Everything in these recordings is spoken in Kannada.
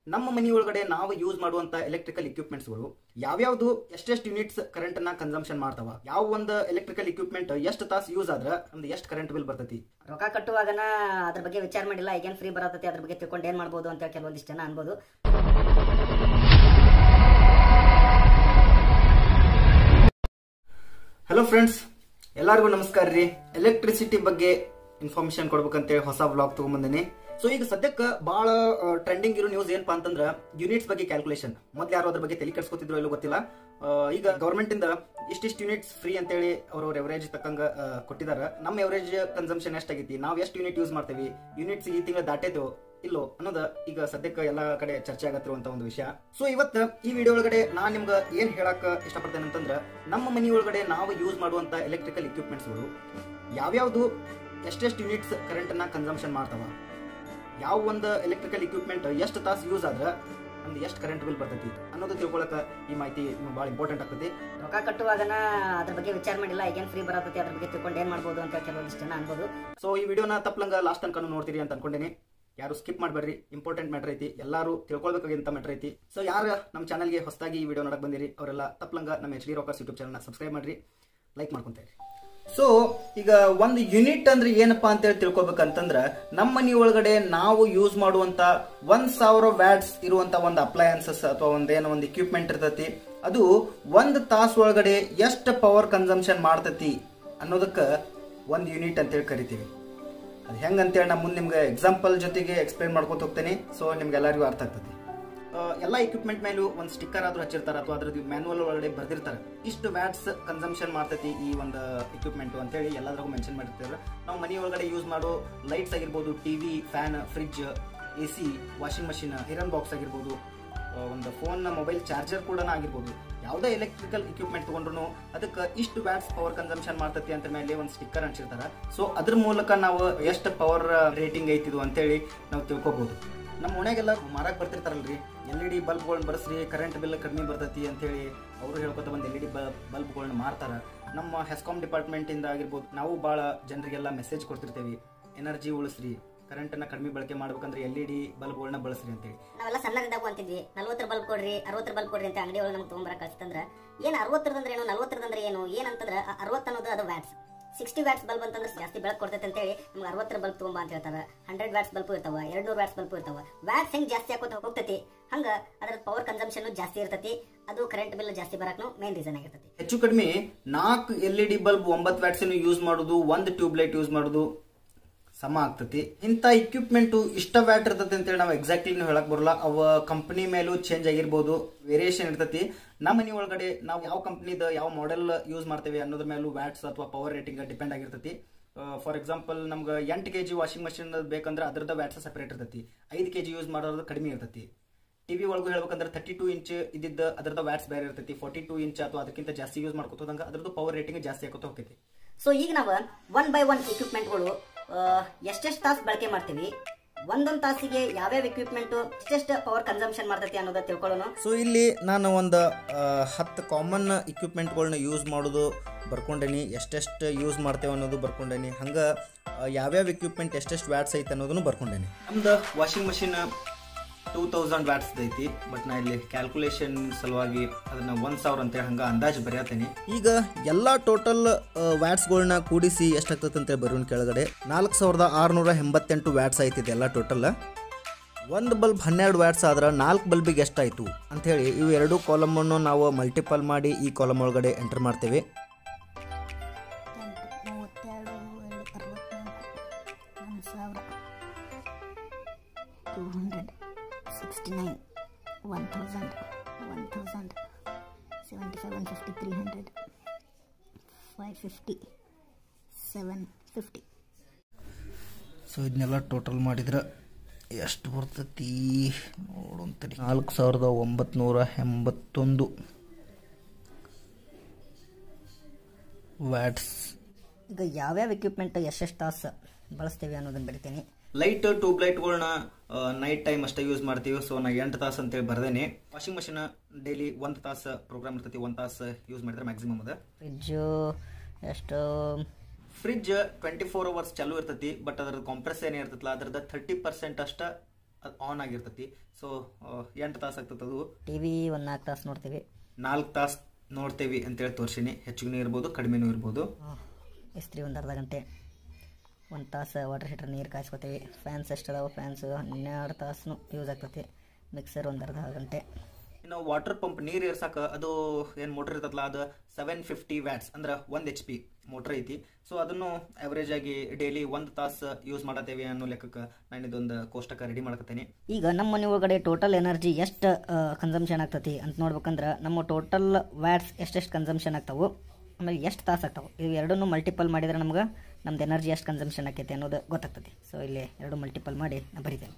ನಮ್ಮ ಮನೆ ಒಳಗಡೆ ನಾವು ಯೂಸ್ ಮಾಡುವಂತ ಎಲೆಕ್ಟ್ರಿಕಲ್ ಇಕ್ವಿಪ್ಮೆಂಟ್ಸ್ಗಳು ಯಾವ್ಯಾವ್ದು ಎಷ್ಟೆಷ್ಟು ಯೂನಿಟ್ಸ್ ಕರೆಂಟ್ ಅನ್ನ ಕನ್ಸಂಪ್ಷನ್ ಮಾಡ್ತಾವ ಯಾವ ಒಂದು ಎಲೆಕ್ಟ್ರಿಕಲ್ ಇಕ್ವಿಪ್ಮೆಂಟ್ ಎಷ್ಟು ತಾಸು ಯೂಸ್ ಆದ್ರ ನಮ್ದು ಎಷ್ಟು ಕರೆಂಟ್ ಬಿಲ್ ಬರ್ತೈತಿ ರೊಕ್ಕ ಕಟ್ಟುವಾಗನ ಅದ್ರ ಬಗ್ಗೆ ವಿಚಾರ ಮಾಡಿಲ್ಲ ಈಗೇನು ಫ್ರೀ ಬರತೈತಿ ಅದ್ರ ಬಗ್ಗೆ ತಿಳ್ಕೊಂಡು ಏನು ಮಾಡ್ಬೋದು ಅಂತ ಕೆಲವೊಂದಿಷ್ಟು ಜನ ಅನ್ಬೋದು ಹಲೋ ಫ್ರೆಂಡ್ಸ್ ಎಲ್ಲರಿಗೂ ನಮಸ್ಕಾರ ರೀ ಎಲೆಕ್ಟ್ರಿಸಿಟಿ ಬಗ್ಗೆ ಇನ್ಫಾರ್ಮೇಶನ್ ಕೊಡ್ಬೇಕಂತೇಳಿ ಹೊಸ ಬ್ಲಾಗ್ ತಗೊಂಬಂದಿನಿ ಸೊ ಈಗ ಸದ್ಯಕ್ಕೆ ಬಹಳ ಟ್ರೆಂಡಿಂಗ್ ಇರೋ ನ್ಯೂಸ್ ಏನಪ್ಪಾ ಅಂತಂದ್ರ ಯೂನಿಟ್ಸ್ ಬಗ್ಗೆ ಕ್ಯಾಲ್ಕುಲೇಷನ್ ಮೊದ್ಲು ಯಾರು ಅದ್ರ ಬಗ್ಗೆ ತಲೆ ಕೆಡ್ಸ್ಕೊತಿದ್ರು ಎಲ್ಲೋ ಗೊತ್ತಿಲ್ಲ ಆ, ಈಗ ಗವರ್ಮೆಂಟ್ ಇಂದ ಇಷ್ಟಿಷ್ಟು ಯೂನಿಟ್ಸ್ ಫ್ರೀ ಅಂತೇಳಿ ಅವ್ರವ್ರ ಎವರೇಜ್ ತಕ್ಕಂಗ ಆ, ಕೊಟ್ಟಿದಾರ ನಮ್ಮ ಎವರೇಜ್ ಕನ್ಸಂಪ್ಷನ್ ಎಷ್ಟಾಗೈತಿ ನಾವು ಎಷ್ಟು ಯೂನಿಟ್ ಯೂಸ್ ಮಾಡ್ತೇವಿ ಯೂನಿಟ್ಸ್ ಈ ತಿಂಗಳ ದಾಟೈತೋ ಇಲ್ಲೋ ಅನ್ನೋದ ಈಗ ಸದ್ಯಕ್ಕೆ ಎಲ್ಲಾ ಕಡೆ ಚರ್ಚೆ ಆಗತ್ತಿರುವಂತ ಒಂದು ವಿಷಯ ಸೊ ಇವತ್ತು ಈ ವಿಡಿಯೋ ಒಳಗಡೆ ನಾನ್ ನಿಮ್ಗೆ ಏನ್ ಹೇಳಕ್ ಇಷ್ಟಪಡ್ತೇನೆ ಅಂತಂದ್ರ ನಮ್ಮ ಮನೆ ಒಳಗಡೆ ನಾವು ಯೂಸ್ ಮಾಡುವಂತ ಎಲೆಕ್ಟ್ರಿಕಲ್ ಇಕ್ವಿಪ್ಮೆಂಟ್ಸ್ಗಳು ಯಾವ್ಯಾವ್ದು ಎಷ್ಟೆಷ್ಟು ಯೂನಿಟ್ಸ್ ಕರೆಂಟ್ ಅನ್ನ ಕನ್ಸಂಪ್ಷನ್ ಮಾಡ್ತಾವ ಯಾವ ಒಂದು ಎಲೆಕ್ಟ್ರಿಕಲ್ ಇಕ್ವಿಪ್ಮೆಂಟ್ ಎಷ್ಟು ತಾಸು ಯೂಸ್ ಆದ್ರ ನಮ್ದು ಎಷ್ಟು ಕರೆಂಟ್ ಬಿಲ್ ಬರ್ತೈತಿ ಅನ್ನೋದು ತಿಳ್ಕೊಳಕ ಈ ಮಾಹಿತಿ ನಿಮ್ಗೆ ಭಾಳ ಇಂಪಾರ್ಟೆಂಟ್ ಆಗ್ತೈತಿ ರೊಕ್ಕ ಕಟ್ಟುವಾಗನ ಅದ್ರ ಬಗ್ಗೆ ವಿಚಾರ ಮಾಡಿಲ್ಲ ಈಗೇನು ಫ್ರೀ ಬರತೈತಿ ಅದ್ರ ಬಗ್ಗೆ ತಿಳ್ಕೊಂಡು ಏನು ಮಾಡ್ಬೋದು ಅಂತ ಕೆಲವೊಂದಿಷ್ಟು ಜನ ಅನ್ಬೋದು ಸೊ ಈ ವಿಡಿಯೋನ ತಪ್ಪಲಂಗ ಲಾಸ್ಟ್ ತನಕ ನೋಡ್ತೀರಿ ಅಂತ ಅನ್ಕೊಂಡೇನಿ ಯಾರು ಸ್ಕಿಪ್ ಮಾಡಬೇಡ್ರಿ ಇಂಪಾರ್ಟೆಂಟ್ ಮ್ಯಾಟರ್ ಐತಿ ಎಲ್ಲರೂ ತಿಳ್ಕೊಳ್ಬೇಕಾಗಿಂತ ಮ್ಯಾಟರ್ ಐತಿ ಸೊ ಯಾರು ನಮ್ಮ ಚಾನಲ್ಗೆ ಹೊಸದಾಗಿ ಈ ವಿಡಿಯೋ ನೋಡಕ್ ಬಂದಿರಿ ಅವರೆಲ್ಲ ತಪ್ಪಲಂಗ ನಮ್ಮ ಎಚ್ ಡಿ ರಾಕರ್ಸ್ ಯೂಟ್ಯೂಬ್ ಚಾನಲ್ನ ಸಬ್ಸ್ಕ್ರೈಬ್ ಮಾಡ್ರಿ ಲೈಕ್ ಮಾಡ್ಕೊಂತೀರಿ ಸೊ ಈಗ ಒಂದು ಯೂನಿಟ್ ಅಂದ್ರೆ ಏನಪ್ಪಾ ಅಂತೇಳಿ ತಿಳ್ಕೊಬೇಕಂತಂದ್ರ ನಮ್ಮ ಮನೆ ಒಳಗಡೆ ನಾವು ಯೂಸ್ ಮಾಡುವಂತ ಒಂದ್ ಸಾವಿರ ವ್ಯಾಟ್ಸ್ ಇರುವಂತ ಒಂದು ಅಪ್ಲಯನ್ಸಸ್ ಅಥವಾ ಒಂದೇನೋ ಒಂದು ಇಕ್ವಿಪ್ಮೆಂಟ್ ಇರ್ತೈತಿ ಅದು ಒಂದ್ ತಾಸ್ ಒಳಗಡೆ ಎಷ್ಟು ಪವರ್ ಕನ್ಸಂಪ್ಷನ್ ಮಾಡ್ತೈತಿ ಅನ್ನೋದಕ್ಕ ಒಂದು ಯೂನಿಟ್ ಅಂತೇಳಿ ಕರಿತೀವಿ ಅದು ಹೆಂಗ್ ಅಂತೇಳಿ ನಾ ಮುಂದೆ ನಿಮ್ಗೆ ಎಕ್ಸಾಂಪಲ್ ಜೊತೆಗೆ ಎಕ್ಸ್ಪ್ಲೈನ್ ಮಾಡ್ಕೊತ ಹೋಗ್ತೇನೆ ಸೊ ನಿಮ್ಗೆ ಎಲ್ಲರಿಗೂ ಅರ್ಥ ಆಗ್ತದೆ ಎಲ್ಲ ಇಕ್ವಿಪ್ಮೆಂಟ್ ಮೇಲೂ ಒಂದು ಸ್ಟಿಕ್ಕರ್ ಆದ್ರೂ ಹಚ್ಚಿರ್ತಾರೆ ಅಥವಾ ಅದ್ರದ್ದು ಮ್ಯಾನುವಲ್ ಒಳಗಡೆ ಬರ್ದಿರ್ತಾರೆ ಇಷ್ಟು ವ್ಯಾಟ್ಸ್ ಕನ್ಸಂಪ್ಷನ್ ಮಾಡ್ತೈತಿ ಈ ಒಂದು ಇಕ್ವಿಪ್ಮೆಂಟ್ ಅಂತೇಳಿ ಎಲ್ಲದ್ರಾಗೂ ಮೆನ್ಷನ್ ಮಾಡಿರ್ತಾರೆ ನಾವು ಮನೆ ಒಳಗಡೆ ಯೂಸ್ ಮಾಡೋ ಲೈಟ್ಸ್ ಆಗಿರ್ಬೋದು TV fan fridge A C washing machine iron box ಆಗಿರ್ಬೋದು ಆ, ಒಂದು ಫೋನ್ ಮೊಬೈಲ್ ಚಾರ್ಜರ್ ಕೂಡ ಆಗಿರ್ಬೋದು ಯಾವುದೇ ಎಲೆಕ್ಟ್ರಿಕಲ್ ಇಕ್ವಿಪ್ಮೆಂಟ್ ತಗೊಂಡ್ರು ಅದಕ್ಕೆ ಇಷ್ಟು ವ್ಯಾಟ್ಸ್ ಪವರ್ ಕನ್ಸಂಪ್ಷನ್ ಮಾಡ್ತೈತಿ ಅಂತ ಮೇಲೆ ಒಂದು ಸ್ಟಿಕ್ಕರ್ ಹಂಚಿರ್ತಾರ ಸೊ ಅದ್ರ ಮೂಲಕ ನಾವು ಎಷ್ಟು ಪವರ್ ರೇಟಿಂಗ್ ಐತಿದು ಅಂತೇಳಿ ನಾವು ತಿಳ್ಕೊಬಹುದು ನಮ್ಮ ಮನೆಗೆಲ್ಲ ಮಾರಕ್ ಬರ್ತಿರ್ತಾರಲ್ರಿ ಎಲ್ ಇ ಡಿ ಬಲ್ಬ್ಗಳನ್ನ ಬರ್ಸ್ರಿ ಕರೆಂಟ್ ಬಿಲ್ ಕಡಿಮೆ ಬರ್ತೈತಿ ಅಂತೇಳಿ ಅವರು ಹೇಳ್ಕೊತ ಬಂದು ಎಲ್ ಇ ಡಿ ಬಲ್ಬ್ಗಳನ್ನ ಮಾರ್ತಾರ ನಮ್ಮ ಹೆಸ್ಕಾಮ್ ಡಿಪಾರ್ಟ್ಮೆಂಟ್ ಇಂದ ಆಗಿರ್ಬೋದು ನಾವು ಭಾಳ ಜನರಿಗೆಲ್ಲ ಮೆಸೇಜ್ ಕೊಡ್ತಿರ್ತೇವೆ ಎನರ್ಜಿ ಉಳಿಸ್ರಿ ಕರೆಂಟ್ ಅನ್ನ ಕಡಿಮೆ ಬಳಕೆ ಮಾಡ್ಬೇಕಂದ್ರೆ ಎಲ್ ಇ ಡಿ ಬಲ್ಬ್ಗಳನ್ನ ಬಳಸ್ರಿ ಅಂತೇಳಿ ನಾವೆಲ್ಲ ಸಣ್ಣದಿದ್ದಾಗ ಅಂತಿದ್ವಿ ನಲ್ವತ್ತರ ಬಲ್ಬ್ ಕೊಡ್ರಿ ಅರವತ್ತರ ಬಲ್ಬ್ ಕೊಡ್ರಿ ಅಂತ ಅಂಗಡಿ ಒಳಗೆ ನಮ್ಗೆ ತೊಗೊಂಬರ ಕಳ್ಸ್ತಂದ್ರ ಏನು ಅರವತ್ತರದಂದ್ರೆ ಏನು ನಲ್ವತ್ತರದಂದ್ರೆ ಏನು ಏನಂತಂದ್ರೆ ಅರವತ್ತು ಅನ್ನೋದು ಅದು ವ್ಯಾಟ್ಸ್ ಸಿಕ್ಸ್ಟಿ ವ್ಯಾಟ್ಸ್ ಬಲ್ಬ್ ಅಂತಂದ್ರೆ ಜಾಸ್ತಿ ಬೆಳಕು ಕೊಡ್ತೈತೆ ಅಂತೇಳಿ ನಮ್ಗೆ ಅರವತ್ತರ ಬಲ್ಬ್ ತೊಗೊಂಬ ಅಂತ ಹೇಳ್ತಾರೆ ಹಂಡ್ರೆಡ್ ವ್ಯಾಟ್ಸ್ ಬಲ್ಬ್ ಇರ್ತಾವ ಎರಡು ನೂರು ವ್ಯಾಟ್ಸ್ ಬಲ್ಬ್ ಇರ್ತಾವ ವ್ಯಾಟ್ಸ್ ಹೆಂಗೆ ಜಾಸ್ತಿ ಹಾಕೋತ ಹೋಗ್ತೈತಿ ಹಂಗ ಅದ್ರ ಪವರ್ ಕನ್ಸಂಪ್ಷನ್ ಜಾಸ್ತಿ ಇರ್ತೈತಿ ಅದು ಕರೆಂಟ್ ಬಿಲ್ ಜಾಸ್ತಿ ಬರಕ್ನು ಮೇನ್ ರೀಸನ್ ಆಗಿರ್ತೈತಿ ಹೆಚ್ಚು ಕಡಿಮೆ ನಾಲ್ಕು ಎಲ್ ಇ ಡಿ ಬಲ್ಬ್ ಒಂಬತ್ತು ವ್ಯಾಟ್ಸ್ ಯೂಸ್ ಮಾಡೋದು ಒಂದು ಟ್ಯೂಬ್ ಲೈಟ್ ಯೂಸ್ ಮಾಡೋದು ಸಮ ಆಗ್ತತಿ ಇಂಥ ಇಕ್ವಿಪ್ಮೆಂಟ್ ಇಷ್ಟ ವ್ಯಾಟ್ ಇರ್ತೈತಿ ಅಂತೇಳಿ ನಾವು ಎಕ್ಸಾಕ್ಟ್ಲಿ ನಾವು ಹೇಳಕ್ ಬರಲ್ಲ ಅವ ಕಂಪನಿ ಮೇಲೂ ಚೇಂಜ್ ಆಗಿರ್ಬೋದು ವೇರಿಯೇಷನ್ ಇರ್ತೈತಿ ನಮ್ಮ ಮನೆ ಒಳಗಡೆ ನಾವು ಯಾವ ಕಂಪ್ನಿದ ಯಾವ ಮಾಡೆಲ್ ಯೂಸ್ ಮಾಡ್ತೇವೆ ಅನ್ನೋದ್ರ ಮೇಲೂ ವ್ಯಾಟ್ಸ್ ಅಥವಾ ಪವರ್ ರೇಟಿಂಗ್ ಡಿಪೆಂಡ್ ಆಗಿರ್ತೈತಿ ಫಾರ್ ಎಕ್ಸಾಂಪಲ್ ನಮ್ಗೆ ಎಂಟು ಕೆ ಜಿ ವಾಷಿಂಗ್ ಮಷಿನ್ ಬೇಕಂದ್ರೆ ಅದ್ರದ್ದು ವ್ಯಾಟ್ಸ್ ಸಪ್ರೇಟ್ ಇರ್ತೈತಿ ಐದು ಕೆ ಜಿ ಯೂಸ್ ಮಾಡೋದು ಕಡಿಮೆ ಇರ್ತೈತಿ ಟಿವಿ ಒಳಗೂ ಹೇಳ್ಬೇಕಂದ್ರೆ ತರ್ಟಿ ಟೂ ಇಂಚ್ ಇದ್ದಿದ್ದ ಅದರದ ವ್ಯಾಟ್ಸ್ ಬೇರೆ ಇರ್ತೈತಿ ಫಾರ್ಟಿ ಟೂ ಇಂಚ್ ಅಥವಾ ಅದಕ್ಕಿಂತ ಜಾಸ್ತಿ ಯೂಸ್ ಮಾಡ್ಕೋತಂಗ ಅದ್ರದ್ದು ಪವರ್ ರೇಟಿಂಗ್ ಜಾಸ್ತಿ ಆಕೋತ ಹೋಗ್ತೈತಿ ಸೊ ಈಗ ನಾವು ಒನ್ ಬೈ ಒನ್ ಇಕ್ವಿಪ್ಮೆಂಟ್ಗಳು ಎಷ್ಟೆಷ್ಟು ತಾಸು ಬಳಕೆ ಮಾಡ್ತೀವಿ ಒಂದೊಂದು ತಾಸಿಗೆ ಯಾವ್ಯಾವ ಇಕ್ವಿಪ್ಮೆಂಟು ಎಷ್ಟೆಷ್ಟು ಪವರ್ ಕನ್ಸಂಪ್ಷನ್ ಮಾಡ್ತೈತಿ ಅನ್ನೋದ ತಿಳ್ಕೊಳ್ಳೋಣ ಸೊ ಇಲ್ಲಿ ನಾನು ಒಂದು ಹತ್ತು ಕಾಮನ್ ಇಕ್ವಿಪ್ಮೆಂಟ್ಗಳನ್ನ ಯೂಸ್ ಮಾಡೋದು ಬರ್ಕೊಂಡೇನಿ ಎಷ್ಟೆಷ್ಟು ಯೂಸ್ ಮಾಡ್ತೇವೆ ಅನ್ನೋದು ಬರ್ಕೊಂಡೇನಿ ಹಂಗೆ ಯಾವ್ಯಾವ ಇಕ್ವಿಪ್ಮೆಂಟ್ ಎಷ್ಟೆಷ್ಟು ವ್ಯಾಟ್ಸ್ ಐತೆ ಅನ್ನೋದನ್ನು ಬರ್ಕೊಂಡೇನಿ ನಮ್ದು washing machine two thousand watts ಐತಿ ಬಟ್ ನಾ ಇಲ್ಲಿ ಕ್ಯಾಲ್ಕುಲೇಷನ್ ಸಲುವಾಗಿ ಅದನ್ನ ಒಂದ್ ಸಾವಿರ ಅಂತೇಳಿ ಹಂಗ ಅಂದಾಜು ಬರೆಯತ್ತೇನೆ ಈಗ ಎಲ್ಲ ಟೋಟಲ್ ವ್ಯಾಟ್ಸ್ಗಳನ್ನ ಕೂಡಿಸಿ ಎಷ್ಟಾಗ್ತದೆ ಅಂತ ಬರೋನ್ ಕೆಳಗಡೆ ನಾಲ್ಕು ಸಾವಿರದ ಆರುನೂರ ಎಂಬತ್ತೆಂಟು ವ್ಯಾಟ್ಸ್ ಐತಿದೆ ಎಲ್ಲ ಟೋಟಲ್ ಒಂದು ಬಲ್ಬ್ ಹನ್ನೆರಡು ವ್ಯಾಟ್ಸ್ ಆದ್ರೆ ನಾಲ್ಕು ಬಲ್ಬಿಗೆ ಎಷ್ಟಾಯಿತು ಅಂಥೇಳಿ ಇವು ಎರಡು ಕಾಲಮನ್ನು ನಾವು ಮಲ್ಟಿಪಲ್ ಮಾಡಿ ಈ ಕಾಲಮ್ ಒಳಗಡೆ ಎಂಟರ್ ಮಾಡ್ತೇವೆ ಎಂಟು ಮೂವತ್ತೆರಡು ಎರಡು ಅರವತ್ನಾಲ್ಕು ಒಂದು ಸಾವಿರ two hundred sixty nine one thousand one thousand seventy five one fifty three hundred five fifty seven fifty so ಇದನ್ನೆಲ್ಲ ಟೋಟಲ್ ಮಾಡಿದ್ರೆ ಎಷ್ಟು ಬರ್ತೈತಿ ನೋಡೋಂತರಿ ನಾಲ್ಕು ಸಾವಿರದ ಒಂಬತ್ನೂರ ಎಂಬತ್ತೊಂದು ವ್ಯಾಟ್ಸ್ ಈಗ ಯಾವ್ಯಾವ ಇಕ್ವಿಪ್ಮೆಂಟ್ ಎಷ್ಟೆಷ್ಟು ತಾಸು ಬಳಸ್ತೀವಿ ಅನ್ನೋದನ್ನ ಬರಿತೀನಿ ಲೈಟ್ ಟ್ಯೂಬ್ ಲೈಟ್ಗಳನ್ನ ನೈಟ್ ಟೈಮ್ ಅಷ್ಟೇ ಯೂಸ್ ಮಾಡ್ತೀವಿ ಸೊ ನಾ ಎಂಟು ತಾಸು ಅಂತೇಳಿ ಬರ್ದೇನೆ ವಾಷಿಂಗ್ ಮಷಿನ್ ಡೈಲಿ ಒಂದು ತಾಸು ಪ್ರೋಗ್ರಾಮ್ ಇರ್ತೈತಿ ಒಂದು ತಾಸು ಯೂಸ್ ಮಾಡಿದ್ರೆ ಮ್ಯಾಕ್ಸಿಮಮ್ ಅದ ಫ್ರಿಜ್ಜು ಎಷ್ಟು ಫ್ರಿಜ್ ಟ್ವೆಂಟಿ ಫೋರ್ ಅವರ್ಸ್ ಚಾಲೂ ಇರ್ತೈತಿ ಬಟ್ ಅದ್ರದ್ದು ಕಾಂಪ್ರೆಸ್ ಏನೇ ಇರ್ತೈತಲ್ಲ ಅದ್ರದ್ದು ಥರ್ಟಿ ಪರ್ಸೆಂಟ್ ಅಷ್ಟ ಅದು ಆನ್ ಆಗಿರ್ತೈತಿ ಸೊ ಎಂಟು ತಾಸು ಆಗ್ತದೆ ಅದು ಟಿ ವಿ ಒಂದು ನಾಲ್ಕು ತಾಸು ನೋಡ್ತೀವಿ ನಾಲ್ಕು ತಾಸು ನೋಡ್ತೇವೆ ಅಂತೇಳಿ ತೋರಿಸಿನಿ ಹೆಚ್ಚಿಗೂ ಇರ್ಬೋದು ಕಡಿಮೆನೂ ಇರ್ಬೋದು ಇಸ್ತ್ರಿ ಒಂದು ಅರ್ಧ ಗಂಟೆ ಒಂದು ತಾಸು ವಾಟರ್ ಹೀಟರ್ ನೀರು ಕಾಯಿಸ್ಕೊತೀವಿ ಫ್ಯಾನ್ಸ್ ಎಷ್ಟು ಅದಾವೆ ಫ್ಯಾನ್ಸು ಹನ್ನೆರಡು ತಾಸು ಯೂಸ್ ಆಗ್ತೈತಿ ಮಿಕ್ಸರ್ ಒಂದು ಅರ್ಧ ಗಂಟೆ ಇನ್ನು ವಾಟರ್ ಪಂಪ್ ನೀರು ಇರ್ಸಕ ಅದು ಏನು ಮೋಟರ್ ಇರ್ತದಲ್ಲ ಅದು ಸೆವೆನ್ ಫಿಫ್ಟಿ ವ್ಯಾಟ್ಸ್ ಅಂದ್ರೆ ಒಂದು ಎಚ್ ಪಿ ಮೋಟರ್ ಐತಿ ಸೊ ಅದನ್ನು ಅವರೇಜ್ ಆಗಿ ಡೈಲಿ ಒಂದು ತಾಸು ಯೂಸ್ ಮಾಡತ್ತೇವೆ ಅನ್ನೋ ಲೆಕ್ಕಕ್ಕೆ ನಾನು ಇದೊಂದು ಕೋಷ್ಟಕ ರೆಡಿ ಮಾಡಕತ್ತೇನೆ ಈಗ ನಮ್ಮ ಮನೆ ಒಳಗಡೆ ಟೋಟಲ್ ಎನರ್ಜಿ ಎಷ್ಟು ಕನ್ಸಂಪ್ಷನ್ ಆಗ್ತೈತಿ ಅಂತ ನೋಡ್ಬೇಕಂದ್ರೆ ನಮ್ಮ ಟೋಟಲ್ ವ್ಯಾಟ್ಸ್ ಎಷ್ಟೆಷ್ಟು ಕನ್ಸಂಪ್ಷನ್ ಆಗ್ತಾವು ಆಮೇಲೆ ಎಷ್ಟು ತಾಸು ಆಗ್ತಾವೆ ಇವು ಎರಡನ್ನೂ ಮಲ್ಟಿಪಲ್ ಮಾಡಿದ್ರೆ ನಮ್ಗೆ ನಮ್ದು ಎನರ್ಜಿ ಎಷ್ಟು ಕನ್ಸಂಪ್ಷನ್ ಆಕೈತಿ ಅನ್ನೋದು ಗೊತ್ತಾಗ್ತೈತಿ ಸೊ ಇಲ್ಲಿ ಎರಡು ಮಲ್ಟಿಪಲ್ ಮಾಡಿ ನಾನು ಬರಿತೇನೆ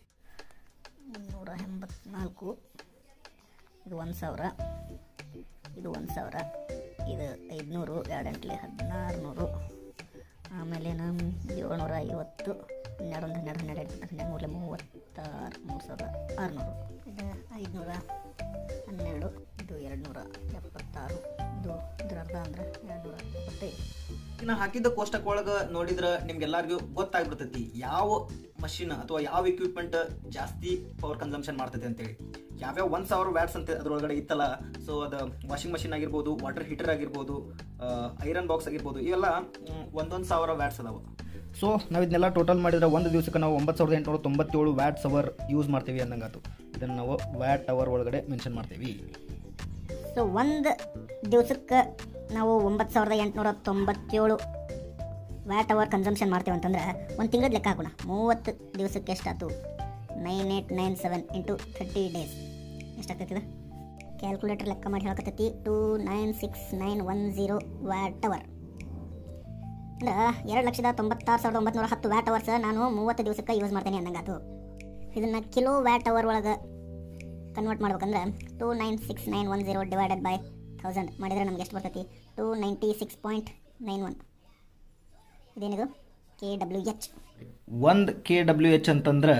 ಮುನ್ನೂರ ಎಂಬತ್ನಾಲ್ಕು ಇದು ಒಂದು ಸಾವಿರ ಇದು ಒಂದು ಸಾವಿರ ಇದು ಐದುನೂರು ಎರಡೆಂಟ್ಲಿ ಹದಿನಾರು ನೂರು ಆಮೇಲೆ ನಮ್ಮ ಏಳ್ನೂರ ಐವತ್ತು ಹನ್ನೆರಡು ಒಂದು ಹನ್ನೆರಡು ಹನ್ನೆರಡು ಎಂಟು ಹನ್ನೆರಡು ಮೂರಲೆ ಮೂವತ್ತಾರು ಮೂರು ಸಾವಿರದ ಆರುನೂರು ಇದು ಐದುನೂರ ಹನ್ನೆರಡು ಇದು ಎರಡು ನೂರ ಎಪ್ಪತ್ತಾರು ಇದು ಇದ್ರ ಅರ್ಧ ಅಂದ್ರೆ ಎರಡು ನೂರ ಎಪ್ಪತ್ತೈದು ಇನ್ನು ಹಾಕಿದ್ದ ಕೋಷ್ಟಕ ಒಳಗೆ ನೋಡಿದ್ರೆ ನಿಮ್ಗೆಲ್ಲರಿಗೂ ಗೊತ್ತಾಗ್ಬಿಡ್ತೈತಿ ಯಾವ ಮಷಿನ್ ಅಥವಾ ಯಾವ ಇಕ್ವಿಪ್ಮೆಂಟ್ ಜಾಸ್ತಿ ಪವರ್ ಕನ್ಸಂಪ್ಷನ್ ಮಾಡ್ತೈತೆ ಅಂತೇಳಿ ಯಾವ್ಯಾವ ಒಂದು ಸಾವಿರ ವ್ಯಾಟ್ಸ್ ಅಂತ ಅದ್ರೊಳಗಡೆ ಇತ್ತಲ್ಲ ಸೊ ಅದು ವಾಷಿಂಗ್ ಮಷಿನ್ ಆಗಿರ್ಬೋದು ವಾಟರ್ ಹೀಟರ್ ಆಗಿರ್ಬೋದು ಐರನ್ ಬಾಕ್ಸ್ ಆಗಿರ್ಬೋದು ಇವೆಲ್ಲ ಒಂದೊಂದು ಸಾವಿರ ವ್ಯಾಟ್ಸ್ ಅದಾವ ಸೊ ನಾವು ಇದನ್ನೆಲ್ಲ ಟೋಟಲ್ ಮಾಡಿದ್ರೆ ಒಂದು ದಿವಸಕ್ಕೆ ನಾವು ಒಂಬತ್ತು ಸಾವಿರದ ಎಂಟುನೂರ ತೊಂಬತ್ತೇಳು ವ್ಯಾಟ್ಸ್ ಅವರ್ ಯೂಸ್ ಮಾಡ್ತೀವಿ ಅನ್ನಂಗಾತು ಇದನ್ನು ನಾವು ವ್ಯಾಟ್ ಅವರ್ ಒಳಗಡೆ ಮೆನ್ಷನ್ ಮಾಡ್ತೀವಿ ಸೊ ಒಂದು ದಿವಸಕ್ಕೆ ನಾವು ಒಂಬತ್ತು ಸಾವಿರದ ಎಂಟುನೂರ ತೊಂಬತ್ತೇಳು ವ್ಯಾಟ್ ಅವರ್ ಕನ್ಸಂಪ್ಷನ್ ಮಾಡ್ತೇವೆ ಅಂತಂದ್ರೆ ಒಂದು ತಿಂಗಳದ ಲೆಕ್ಕ ಹಾಕೋಣ ಮೂವತ್ತು ದಿವಸಕ್ಕೆ ಎಷ್ಟಾಯ್ತು nine eight nine seven into thirty days ಎಷ್ಟಾಗ್ತೈತಿ ಇದು ಕ್ಯಾಲ್ಕುಲೇಟರ್ ಲೆಕ್ಕ ಮಾಡಿ ಹೇಳಕತ್ತೈತಿ two nine six nine one zero watt hour ಅಂದ್ರೆ ಎರಡು ಲಕ್ಷದ ತೊಂಬತ್ತಾರು ಸಾವಿರದ ಒಂಬತ್ತು ಹತ್ತು ವ್ಯಾಟ್ ಅವರ್ಸ್ ನಾನು ಮೂವತ್ತು ದಿವಸಕ್ಕೆ ಯೂಸ್ ಮಾಡ್ತೇನೆ ಅಂದಂಗಾತು ಇದನ್ನು ಕಿಲೋ ವ್ಯಾಟ್ ಅವರ್ ಒಳಗೆ ಕನ್ವರ್ಟ್ ಮಾಡ್ಬೇಕಂದ್ರೆ two nine six nine one zero divided by thousand ಮಾಡಿದರೆ ನಮ್ಗೆ ಎಷ್ಟು ಬರ್ತೈತಿ two ninety six point nine one ಇದೇನಿದು ಕೆ ಡಬ್ಲ್ಯೂ ಎಚ್ ಒಂದು ಕೆ ಡಬ್ಲ್ಯೂ ಎಚ್ ಅಂತಂದ್ರೆ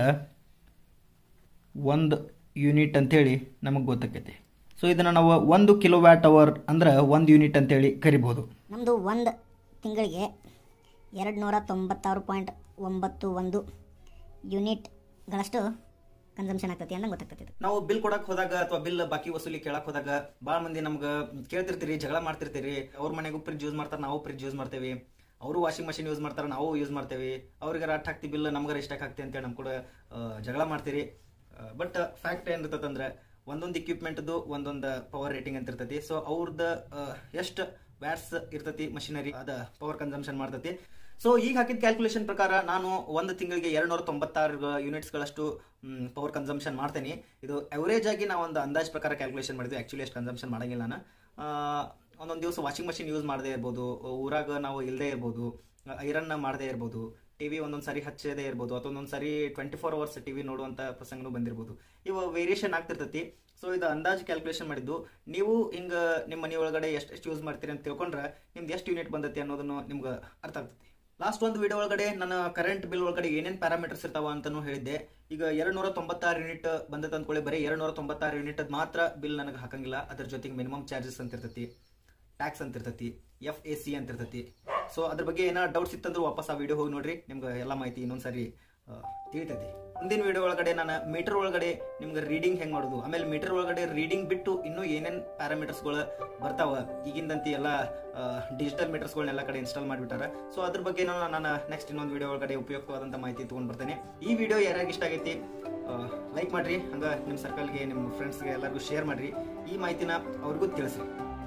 ಒಂದು ಯೂನಿಟ್ ಅಂತೇಳಿ ನಮಗೆ ಗೊತ್ತಾಕೈತಿ ಸೊ ಇದನ್ನು ನಾವು ಒಂದು ಕಿಲೋ ವ್ಯಾಟ್ ಅವರ್ ಅಂದ್ರೆ ಒಂದು ಯೂನಿಟ್ ಅಂತೇಳಿ ಕರಿಬೋದು ನಮ್ಮದು ಒಂದು ತಿಂಗಳಿಗೆ ಎರಡು ನೂರ ತೊಂಬತ್ತಾರು ಪಾಯಿಂಟ್ ಒಂಬತ್ತು ಒಂದು ಯೂನಿಟ್ಗಳಷ್ಟು ಕನ್ಸಂಪ್ಷನ್ ಆಗ್ತೈತಿ ಅನ್ನಂಗೆ ಗೊತ್ತಾಗ್ತೈತಿ ಇದು. ನಾವು ಬಿಲ್ ಕೊಡಕ್ ಹೋದಾಗ ಅಥವಾ ಬಿಲ್ ಬಾಕಿ ವಸೂಲಿ ಕೇಳಕ್ ಹೋದಾಗ ಭಾಳ ಮಂದಿ ನಮ್ಗೆ ಕೇಳ್ತಿರ್ತೀರಿ ಜಗಳ ಮಾಡ್ತಿರ್ತೀರಿ ಅವ್ರ ಮನೆಗೂ ಫ್ರಿಜ್ ಯೂಸ್ ಮಾಡ್ತಾರೆ ನಾವು ಫ್ರಿಜ್ ಯೂಸ್ ಮಾಡ್ತೇವೆ ಅವರು ವಾಷಿಂಗ್ ಮಷಿನ್ ಯೂಸ್ ಮಾಡ್ತಾರೆ ನಾವು ಯೂಸ್ ಮಾಡ್ತೇವೆ ಅವ್ರಿಗೆ ಅಟ್ ಹಾಕ್ತಿ ಬಿಲ್ ನಮ್ಗಾರ ಇಷ್ಟಕ್ಕೆ ಹಾಕ್ತಿ ಅಂತೇಳಿ ನಮ್ ಕೂಡ ಆ, ಜಗಳ ಮಾಡ್ತೀರಿ ಬಟ್ ಫ್ಯಾಕ್ಟ್ ಏನಿರ್ತದಂದ್ರೆ ಒಂದೊಂದು ಇಕ್ವಿಪ್ಮೆಂಟ್ದು ಒಂದೊಂದು ಪವರ್ ರೇಟಿಂಗ್ ಅಂತ ಇರ್ತೈತಿ ಸೊ ಅವ್ರದ್ದು ಎಷ್ಟು ವ್ಯಾಟ್ಸ್ ಇರ್ತೈತಿ ಮಷಿನರಿ ಅದ ಪವರ್ ಕನ್ಸಂಪ್ಷನ್ ಮಾಡ್ತೈತಿ ಸೊ ಈಗ ಹಾಕಿದ ಕ್ಯಾಲ್ಕುಲೇಷನ್ ಪ್ರಕಾರ ನಾನು ಒಂದು ತಿಂಗಳಿಗೆ ಎರಡು ನೂರ ತೊಂಬತ್ತಾರು ಯೂನಿಟ್ಸ್ಗಳಷ್ಟು ಪವರ್ ಕನ್ಸಂಪ್ಷನ್ ಮಾಡ್ತೇನೆ ಇದು ಅವರೇಜ್ ಆಗಿ ನಾವು ಒಂದು ಅಂದಾಜ್ ಪ್ರಕಾರ ಕ್ಯಾಲ್ಕುಲೇಷನ್ ಮಾಡಿದ್ವಿ ಆ್ಯಕ್ಚುಲಿ ಅಷ್ಟು ಕನ್ಸಂಪ್ಷನ್ ಮಾಡಂಗಿಲ್ಲ ನಾನು ಆ, ಒಂದೊಂದು ದಿವಸ ವಾಷಿಂಗ್ ಮಷಿನ್ ಯೂಸ್ ಮಾಡದೇ ಇರ್ಬೋದು ಊರಾಗ ನಾವು ಇಲ್ಲದೇ ಇರ್ಬೋದು ಐರನ್ ಮಾಡದೇ ಇರ್ಬೋದು ಟಿ ವಿ ಒಂದೊಂದು ಸಾರಿ ಹಚ್ಚದೇ ಇರ್ಬೋದು ಅಥವಾ ಒಂದೊಂದು ಸಾರಿ twenty four hours T V ನೋಡುವಂಥ ಪ್ರಸಂಗನೂ ಬಂದಿರ್ಬೋದು ಇವು ವೇರಿಯೇಷನ್ ಆಗ್ತಿರ್ತೈತಿ ಸೊ ಇದು ಅಂದಾಜು ಕ್ಯಾಲ್ಕುಲೇಷನ್ ಮಾಡಿದ್ದು ನೀವು ಹಿಂಗೆ ನಿಮ್ಮ ಮನೆ ಒಳಗಡೆ ಎಷ್ಟು ಎಷ್ಟು ಯೂಸ್ ಮಾಡ್ತೀರಿ ಅಂತ ತಿಳ್ಕೊಂಡ್ರೆ ನಿಮ್ದು ಎಷ್ಟು ಯೂನಿಟ್ ಬಂದೈತಿ ಅನ್ನೋದನ್ನು ನಿಮ್ಗೆ ಅರ್ಥ ಆಗ್ತೈತಿ ಲಾಸ್ಟ್ ಒಂದು ವಿಡಿಯೋ ಒಳಗಡೆ ನನ್ನ ಕರೆಂಟ್ ಬಿಲ್ ಒಳಗಡೆ ಏನೇನು ಪ್ಯಾರಾಮೀಟರ್ಸ್ ಇರ್ತಾವ ಅಂತಾನು ಹೇಳಿದ್ದೆ ಈಗ ಎರಡು ನೂರ ತೊಂಬತ್ತಾರು ಯೂನಿಟ್ ಬಂದದ ಅಂದ್ಕೊಳ್ಳಿ ಬರೀ ಎರಡು ನೂರ ತೊಂಬತ್ತಾರು ಯೂನಿಟ್ ಮಾತ್ರ ಬಿಲ್ ನನಗೆ ಹಾಕಂಗಿಲ್ಲ ಅದ್ರ ಜೊತೆಗೆ ಮಿನಿಮಮ್ ಚಾರ್ಜಸ್ ಅಂತ ಇರ್ತೈತಿ ಟ್ಯಾಕ್ಸ್ ಅಂತ ಇರ್ತೈತಿ ಎಫ್ ಎ ಸಿ ಅಂತ ಇರ್ತೈತಿ ಸೊ ಅದ್ರ ಬಗ್ಗೆ ಏನೋ ಡೌಟ್ಸ್ ಇತ್ತಂದ್ರೆ ವಾಪಸ್ ಆ ವಿಡಿಯೋ ಹೋಗಿ ನೋಡ್ರಿ ನಿಮ್ಗೆ ಎಲ್ಲ ಮಾಹಿತಿ ಇನ್ನೊಂದ್ಸರಿ ಆ, ತಿಳಿತೈತಿ ಮುಂದಿನ ವಿಡಿಯೋ ಒಳಗಡೆ ನಾನು ಮೀಟರ್ ಒಳಗಡೆ ನಿಮ್ಗೆ ರೀಡಿಂಗ್ ಹೆಂಗ್ ಮಾಡೋದು ಆಮೇಲೆ ಮೀಟರ್ ಒಳಗಡೆ ರೀಡಿಂಗ್ ಬಿಟ್ಟು ಇನ್ನೂ ಏನೇನ್ ಪ್ಯಾರಾಮೀಟರ್ಸ್ಗಳು ಬರ್ತಾವ ಈಗಿಂದಂತಿ ಎಲ್ಲ ಡಿಜಿಟಲ್ ಮೀಟರ್ಸ್ಗಳನ್ನೆಲ್ಲ ಕಡೆ ಇನ್ಸ್ಟಾಲ್ ಮಾಡಿಬಿಟ್ಟಾರ ಸೊ ಅದ್ರ ಬಗ್ಗೆ ನಾನು ನೆಕ್ಸ್ಟ್ ಇನ್ನೊಂದು ವಿಡಿಯೋ ಒಳಗಡೆ ಉಪಯುಕ್ತವಾದಂಥ ಮಾಹಿತಿ ತೊಗೊಂಡ್ ಬರ್ತೇನೆ ಈ ವಿಡಿಯೋ ಯಾರ್ಯಾರಿಗೆ ಇಷ್ಟ ಆಗೈತಿ ಲೈಕ್ ಮಾಡ್ರಿ ಹಂಗ ನಿಮ್ಮ ಸರ್ಕಲ್ಗೆ ನಿಮ್ಮ ಫ್ರೆಂಡ್ಸ್ಗೆ ಎಲ್ಲರಿಗೂ ಶೇರ್ ಮಾಡ್ರಿ ಈ ಮಾಹಿತಿನ ಅವ್ರಿಗೂ ತಿಳಿಸ್ರಿ